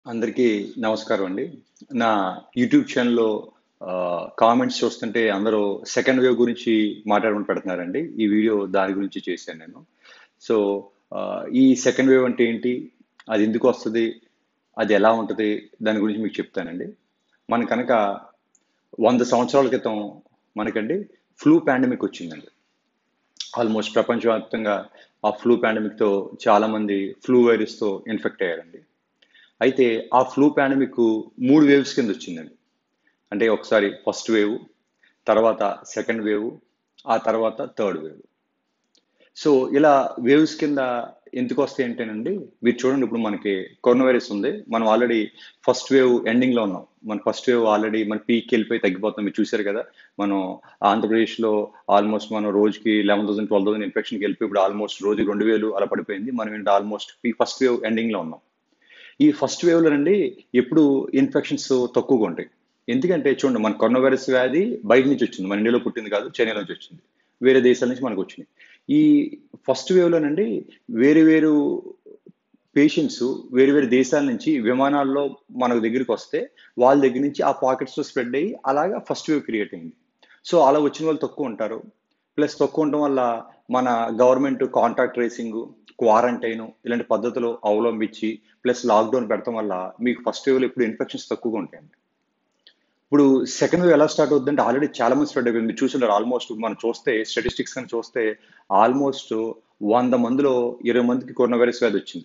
అందరికీ నమస్కారం అండి నా యూట్యూబ్ ఛానల్లో కామెంట్స్ చూస్తుంటే అందరూ సెకండ్ వేవ్ గురించి మాట్లాడమని పెడుతున్నారండి ఈ వీడియో దాని గురించి చేశాను నేను సో ఈ సెకండ్ వేవ్ అంటే ఏంటి అది ఎందుకు వస్తుంది అది ఎలా ఉంటుంది దాని గురించి మీకు చెప్తానండి మన కనుక వంద సంవత్సరాల క్రితం మనకండి ఫ్లూ పాండమిక్ వచ్చిందండి ఆల్మోస్ట్ ప్రపంచవ్యాప్తంగా ఆ ఫ్లూ పాండమిక్తో చాలామంది ఫ్లూ వైరస్తో ఇన్ఫెక్ట్ అయ్యారండి అయితే ఆ ఫ్లూ పాండమిక్ మూడు వేవ్స్ కింద వచ్చిందండి అంటే ఒకసారి ఫస్ట్ వేవ్ తర్వాత సెకండ్ వేవ్ ఆ తర్వాత థర్డ్ వేవ్ సో ఇలా వేవ్స్ కింద ఎందుకు వస్తాయి ఏంటేనండి మీరు చూడండి ఇప్పుడు మనకి కరోనా వైరస్ ఉంది మనం ఆల్రెడీ ఫస్ట్ వేవ్ ఎండింగ్లో ఉన్నాం మన ఫస్ట్ వేవ్ ఆల్రెడీ మన పీక్ వెళ్ళిపోయి తగ్గిపోతాం మీరు చూసారు కదా మనం ఆంధ్రప్రదేశ్లో ఆల్మోస్ట్ మనం రోజుకి లెవెన్ థౌసండ్ ట్వెల్వ్ థౌసండ్ ఇన్ఫెక్షన్కి వెళ్ళిపోయి ఇప్పుడు ఆల్మోస్ట్ రోజు రెండు వేలు అలా పడిపోయింది మనం ఏంటి ఆల్మోస్ట్ పీ ఫస్ట్ వేవ్ ఎండింగ్లో ఉన్నాం ఈ ఫస్ట్ వేవ్లో నుండి ఎప్పుడు ఇన్ఫెక్షన్స్ తక్కువగా ఉంటాయి ఎందుకంటే చూడండి మన కరోనా వైరస్ వ్యాధి బయట నుంచి వచ్చింది మన ఇండియాలో పుట్టింది కాదు చైనా నుంచి వచ్చింది వేరే దేశాల నుంచి మనకు వచ్చింది ఈ ఫస్ట్ వేవ్లో నుండి వేరు వేరు పేషెంట్స్ వేరు వేరు దేశాల నుంచి విమానాల్లో మన దగ్గరికి వస్తే వాళ్ళ దగ్గర నుంచి ఆ పాకెట్స్లో స్ప్రెడ్ అయ్యి అలాగా ఫస్ట్ వేవ్ క్రియేట్ అయింది సో అలా వచ్చిన వాళ్ళు తక్కువ ఉంటారు ప్లస్ తక్కువ ఉండటం వల్ల మన గవర్నమెంట్ కాంటాక్ట్ ట్రేసింగ్ క్వారంటైన్ ఇలాంటి పద్ధతులు అవలంబించి ప్లస్ లాక్డౌన్ పెడతాం వల్ల మీకు ఫస్ట్ వేవ్లో ఇప్పుడు ఇన్ఫెక్షన్స్ తక్కువగా ఉంటాయండి ఇప్పుడు సెకండ్ వేవ్ ఎలా స్టార్ట్ అవుతుందంటే ఆల్రెడీ చాలా మంది స్ప్రెడ్ అయిపోయింది మీరు చూసుంటారు ఆల్మోస్ట్ మనం చూస్తే స్టాటిస్టిక్స్ కానీ చూస్తే ఆల్మోస్ట్ వంద మందిలో ఇరవై మందికి కరోనా వైరస్ వ్యాధి వచ్చింది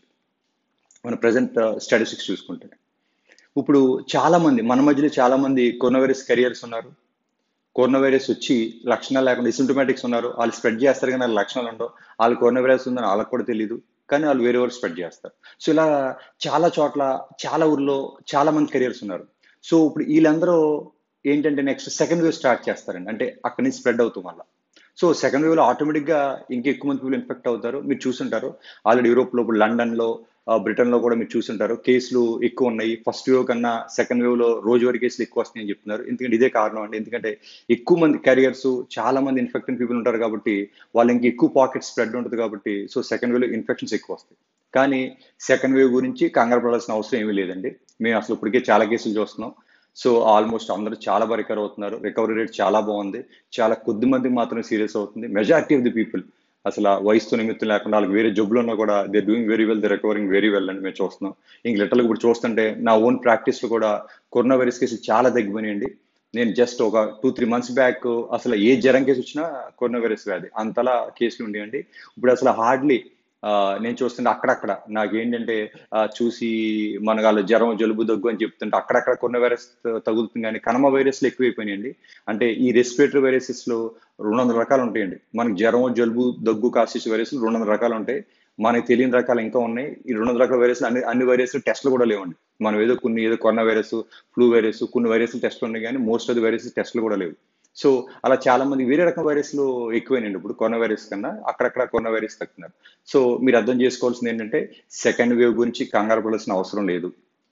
మన ప్రజెంట్ స్టాటిస్టిక్స్ చూసుకుంటే ఇప్పుడు చాలా మంది మన మధ్యలో చాలా మంది కరోనా వైరస్ కెరియర్స్ ఉన్నారు కరోనా వైరస్ వచ్చి లక్షణాలు లేకుండా ఇసింటోమేటిక్స్ ఉన్నారు వాళ్ళు స్ప్రెడ్ చేస్తారు కానీ వాళ్ళ లక్షణాలు ఉండవు వాళ్ళు కరోనా వైరస్ ఉందని వాళ్ళకి కూడా తెలియదు కానీ వాళ్ళు వేరే వారు స్ప్రెడ్ చేస్తారు సో ఇలా చాలా చోట్ల చాలా ఊర్లో చాలా మంది కెరియర్స్ ఉన్నారు సో ఇప్పుడు వీళ్ళందరూ ఏంటంటే నెక్స్ట్ సెకండ్ వేవ్ స్టార్ట్ చేస్తారండి అంటే అక్కడి నుంచి స్ప్రెడ్ అవుతాం వల్ల సో సెకండ్ వేవ్లో ఆటోమేటిక్గా ఇంకా ఎక్కువ మంది పీపుల్ ఇన్ఫెక్ట్ అవుతారు మీరు చూసుంటారు ఆల్రెడీ యూరోప్లో ఇప్పుడు లండన్లో బ్రిటన్లో కూడా మీరు చూసుంటారు కేసులు ఎక్కువ ఉన్నాయి ఫస్ట్ వేవ్ కన్నా సెకండ్ వేవ్లో రోజువారీ కేసులు ఎక్కువ వస్తాయని చెప్తున్నారు ఎందుకంటే ఇదే కారణం అండి ఎందుకంటే ఎక్కువ మంది క్యారియర్స్ చాలా మంది ఇన్ఫెక్టెడ్ పీపుల్ ఉంటారు కాబట్టి వాళ్ళు ఇంకా ఎక్కువ పాకెట్ స్ప్రెడ్ ఉంటుంది కాబట్టి సో సెకండ్ వేవ్లో ఇన్ఫెక్షన్స్ ఎక్కువ వస్తాయి కానీ సెకండ్ వేవ్ గురించి కంగారు పడాల్సిన అవసరం ఏమీ లేదండి మేము అసలు ఇప్పటికే చాలా కేసులు చూస్తున్నాం సో ఆల్మోస్ట్ అందరూ చాలా బాగా రికవర్ అవుతున్నారు రికవరీ రేట్ చాలా బాగుంది చాలా కొద్ది మందికి మాత్రమే సీరియస్ అవుతుంది మెజారిటీ ఆఫ్ ది పీపుల్ అసలు వయసుతో నిమిత్తం లేకుండా వాళ్ళకి వేరే జబ్బులు ఉన్నా కూడా they doing very well they recovering very well అని మేము చూస్తున్నాం ఇంక లిటర్లు ఇప్పుడు చూస్తుంటే నా ఓన్ ప్రాక్టీస్లో కూడా కరోనా వైరస్ కేసులు చాలా తగ్గిపోయినాయండి నేను జస్ట్ ఒక టూ త్రీ మంత్స్ బ్యాక్ అసలు ఏ జ్వరం కేసు వచ్చినా కరోనా వైరస్ వ్యాధి అంతలా కేసులు ఉండేయండి ఇప్పుడు అసలు హార్డ్లీ నేను చూస్తుంటే అక్కడక్కడ నాకేంటంటే చూసి మన వాళ్ళు జ్వరం జలుబు దగ్గు అని చెప్తుంటే అక్కడక్కడ కొన్న వైరస్ తగులుతుంది కానీ కనమ వైరస్లు ఎక్కువైపోయినాయండి అంటే ఈ రెస్పిరేటరీ వైరసెస్లో రెండు వందల రకాలు ఉంటాయండి మనకి జ్వరం జలుబు దగ్గు కాసిస్ వైరస్లు రెండు వందల రకాలు ఉంటాయి మనకి తెలియని రకాలు ఇంకా ఉన్నాయి ఈ రెండు వందల రకాల వైరస్లు అన్ని అన్ని వైరస్లు టెస్ట్లు కూడా లేవండి మనం ఏదో కొన్ని ఏదో కరోనా వైరస్ ఫ్లూ వైరస్ కొన్ని వైరస్లు టెస్ట్లు ఉన్నాయి కానీ మోస్ట్ ఆఫ్ ది వైరస్ టెస్ట్లు కూడా లేవు సో అలా చాలా మంది వేరే రకం వైరస్లు ఎక్కువైనాయండి ఇప్పుడు కరోనా వైరస్ కన్నా అక్కడక్కడ కరోనా వైరస్ తగ్గుతున్నారు సో మీరు అర్థం చేసుకోవాల్సింది ఏంటంటే సెకండ్ వేవ్ గురించి కంగారు పడాల్సిన అవసరం లేదు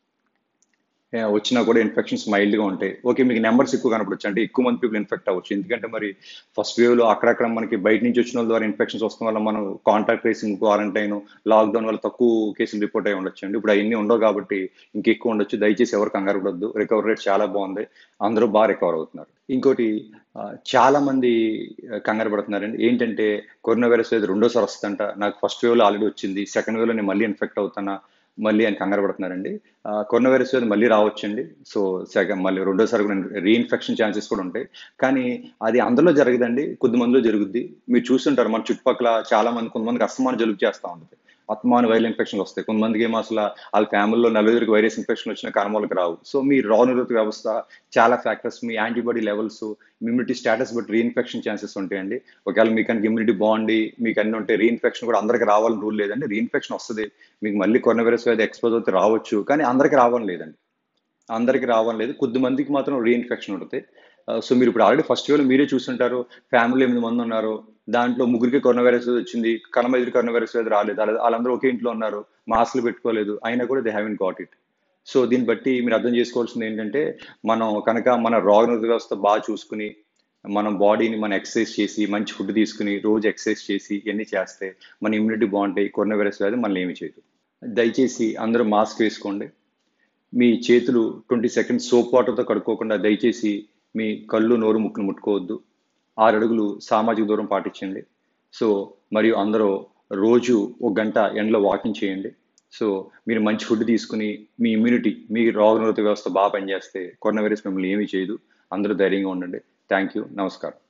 వచ్చినా కూడా ఇన్ఫెక్షన్స్ మైల్డ్గా ఉంటాయి ఓకే మీకు నెంబర్స్ ఎక్కువ కనపడచ్చు అంటే ఎక్కువ మంది పీపుల్ ఇన్ఫెక్ట్ అవ్వచ్చు ఎందుకంటే మరి ఫస్ట్ వేవ్లో అక్కడక్కడ మనకి బయట నుంచి వచ్చిన వాళ్ళ ద్వారా ఇన్ఫెక్షన్స్ వస్తాం వల్ల మనం కాంటాక్ట్ ట్రేసింగ్ క్వారంటైన్ లాక్డౌన్ వల్ల తక్కువ కేసులు రిపోర్ట్ అయ్యి ఉండొచ్చు అండి ఇప్పుడు అవన్నీ ఉండవు కాబట్టి ఇంకెక్కువ ఉండొచ్చు దయచేసి ఎవరు కంగారు పడద్దు రికవరీ రేట్ చాలా బాగుంది అందరూ బాగా రికవర్ అవుతున్నారు ఇంకోటి చాలా మంది కంగారు పడుతున్నారండి ఏంటంటే కరోనా వైరస్ లేదు రెండోసారి వస్తుందంట నాకు ఫస్ట్ వేవ్లో ఆల్రెడీ వచ్చింది సెకండ్ వేవ్లో నేను మళ్ళీ ఇన్ఫెక్ట్ అవుతానా మళ్ళీ ఆయన కంగారు పడుతున్నారండి కరోనా వైరస్ వ్యాధి మళ్ళీ రావచ్చండి సో సెకండ్ మళ్ళీ రెండోసారి కూడా రీఇన్ఫెక్షన్ ఛాన్సెస్ కూడా ఉంటాయి కానీ అది అందరిలో జరగదండి కొద్ది మందిలో జరుగుద్ది మీరు చూస్తుంటారు మన చుట్టుపక్కల చాలా మంది కొంతమందికి అస్తమానం జలుబు చేస్తూ ఉంటుంది అత్మాన వైరల్ ఇన్ఫెక్షన్ వస్తాయి కొంతమందికి ఏమో అసలు వాళ్ళ ఫ్యామిలీలో నలుగురికి వైరస్ ఇన్ఫెక్షన్ వచ్చిన కర్మలకు రావు సో మీ రోగనిరోధక వ్యవస్థ చాలా ఫ్యాక్టర్స్ మీ యాంటీబాడీ లెవెల్స్ ఇమ్యూనిటీ స్టేటస్ బట్టి రీఇన్ఫెక్షన్ ఛాన్సెస్ ఉంటాయండి ఒకవేళ మీకు కనుక ఇమ్యూనిటీ బాగుండి మీకు అన్ని ఉంటే రీఇన్ఫెక్షన్ కూడా అందరికి రావాలని రూల్ లేదండి రీఇన్ఫెక్షన్ వస్తుంది మీకు మళ్ళీ కరోనా వైరస్ వ్యాధి ఎక్స్పోజ్ అవుతే రావచ్చు కానీ అందరికి రావడం లేదండి అందరికి రావడం లేదు కొద్ది మందికి మాత్రం రీఇన్ఫెక్షన్ ఉంటుంది సో మీరు ఇప్పుడు ఆల్రెడీ ఫస్ట్ వేవ్లో మీరే చూస్తుంటారు ఫ్యామిలీ ఎనిమిది మంది ఉన్నారు దాంట్లో ముగ్గురికి కరోనా వైరస్ వచ్చింది కనమ ఎదురు కరోనా వైరస్ వ్యాధి రాలేదు వాళ్ళందరూ ఒకే ఇంట్లో ఉన్నారు మాస్క్లు పెట్టుకోలేదు అయినా కూడా they haven't got it so దీన్ని బట్టి మీరు అర్థం చేసుకోవాల్సింది ఏంటంటే మనం కనుక మన రోగనిరోధక వ్యవస్థ బాగా చూసుకుని మనం బాడీని మనం ఎక్సర్సైజ్ చేసి మంచి ఫుడ్ తీసుకుని రోజు ఎక్సర్సైజ్ చేసి ఇవన్నీ చేస్తే మన ఇమ్యూనిటీ బాగుంటాయి కరోనా వైరస్ వ్యాధి మనల్ని ఏమి చేయదు దయచేసి అందరూ మాస్క్ వేసుకోండి మీ చేతులు ట్వంటీ సెకండ్స్ సోప్ వాటర్తో కడుక్కోకుండా దయచేసి మీ కళ్ళు నోరు ముక్కును ముట్టుకోవద్దు ఆరు అడుగులు సామాజిక దూరం పాటించండి సో మరియు అందరూ రోజు ఒక గంట ఎండలో వాకింగ్ చేయండి సో మీరు మంచి ఫుడ్ తీసుకుని మీ ఇమ్యూనిటీ మీ రోగనిరోధక వ్యవస్థ బాగా పనిచేస్తే కరోనా వైరస్ మిమ్మల్ని ఏమీ చేయదు అందరూ ధైర్యంగా ఉండండి థ్యాంక్ యూ నమస్కారం